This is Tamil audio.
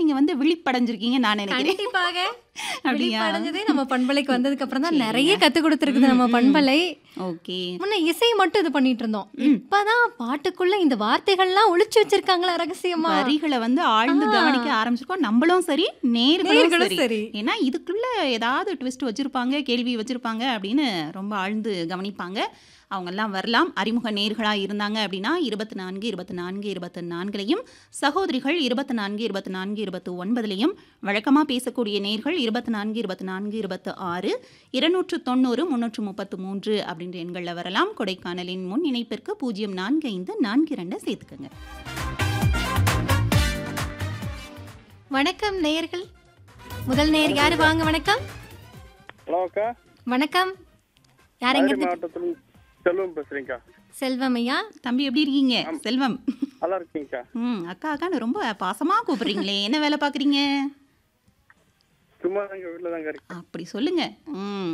நீங்க வந்து விழிப்படைஞ்சிருக்கீங்க நான் நினைக்கிறேன் கண்டிப்பாக அப்படியா? விழிப்படைஞ்சதே நம்ம பண்பலைக்கு வந்ததுக்கு அப்புறம் தான் சரிங்க. நிறைய கத்து கொடுத்துருக்குது நம்ம பண்பலை ஓகே முன்ன இசை மட்டும் இது பண்ணிட்டு இருந்தோம் இப்பதான் பாட்டுக்குள்ள இந்த வார்த்தைகள்லாம் ஒளிச்சு வச்சிருக்காங்களா ரகசியமா வரிகளை வந்து ஆழ்ந்து ஆ. கவனிக்க ஆரம்பிச்சிருக்கோம் நம்மளும் சரி நேர்களும் நேர்களும் சரி சரி. ஏன்னா இதுக்குள்ள ஏதாவது ட்விஸ்ட் வச்சிருப்பாங்க கேள்வி வச்சிருப்பாங்க அப்படின்னு ரொம்ப ஆழ்ந்து கவனிப்பாங்க அவங்க எல்லாம் வரலாம் அறிமுக நேர்களா இருந்தாங்க அப்படின்னா இருபத்தி நான்கு இருபத்தி நான்கு இருபத்தி நான்குலையும் சகோதரிகள் இருபத்தி நான்கு இருபத்தி நான்கு இருபத்தி ஒன்பதுலையும் வழக்கமாக பேசக்கூடிய நேர்கள் இருபத்தி நான்கு இருபத்தி நான்கு இருபத்தி ஆறு இருநூற்று தொண்ணூறு முன்னூற்று முப்பத்து மூன்று அப்படின்ற எண்களில் வரலாம் கொடைக்கானலின் முன் இணைப்பிற்கு பூஜ்ஜியம் நான்கு ஐந்து நான்கு இரண்டு சேர்த்துக்கோங்க வணக்கம் நேயர்கள் முதல் நேயர் யாரு வாங்க வணக்கம் ஹலோ அக்கா வணக்கம் யாருங்க மதுரை மாவட்டத்தில் செல்வம் பேசுறீங்கக்கா செல்வம் ஐயா தம்பி எப்படி இருக்கீங்க செல்வம் நல்லா இருக்கீங்கக்கா ம் அக்கா அக்கான்னு ரொம்ப பாசமா கூப்பிடுறீங்களே என்ன வேலை பார்க்குறீங்க சும்மா தாங்க வீட்டில் தாங்க இருக்கேன் அப்படி சொல்லுங்க ம்